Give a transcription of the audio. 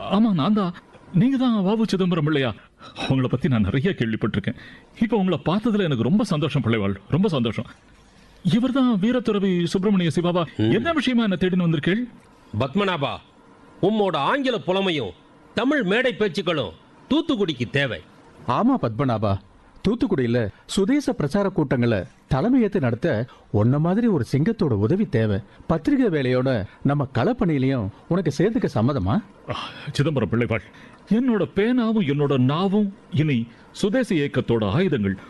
ஆமா நான் தான் நீங்க தான் வாவு சிதம்பரம் பிள்ளையா உங்களை பத்தி நான் நிறைய கேள்விப்பட்டிருக்கேன் இப்போ உங்களை பார்த்ததுல எனக்கு ரொம்ப சந்தோஷம் பிள்ளைவாள் ரொம்ப சந்தோஷம் இவர்தான் வீரத்துறவி சுப்பிரமணிய சிவாவா என்ன விஷயமா என்ன தேடின்னு வந்திருக்கீள் பத்மநாபா உம்மோட ஆங்கில புலமையும் தமிழ் மேடை பேச்சுக்களும் தூத்துக்குடிக்கு தேவை ஆமா பத்மநாபா தூத்துக்குடியில சுதேச பிரச்சார கூட்டங்களை தலைமையேத்து நடத்த உன்ன மாதிரி ஒரு சிங்கத்தோட உதவி தேவை பத்திரிகை வேலையோட நம்ம களப்பணியிலையும் உனக்கு சேர்த்துக்க சம்மதமா ஆ, சிதம்பரம் பிள்ளைவாள் என்னோட பேனாவும் என்னோட நாவும் இனி சுதேசி இயக்கத்தோட ஆயுதங்கள்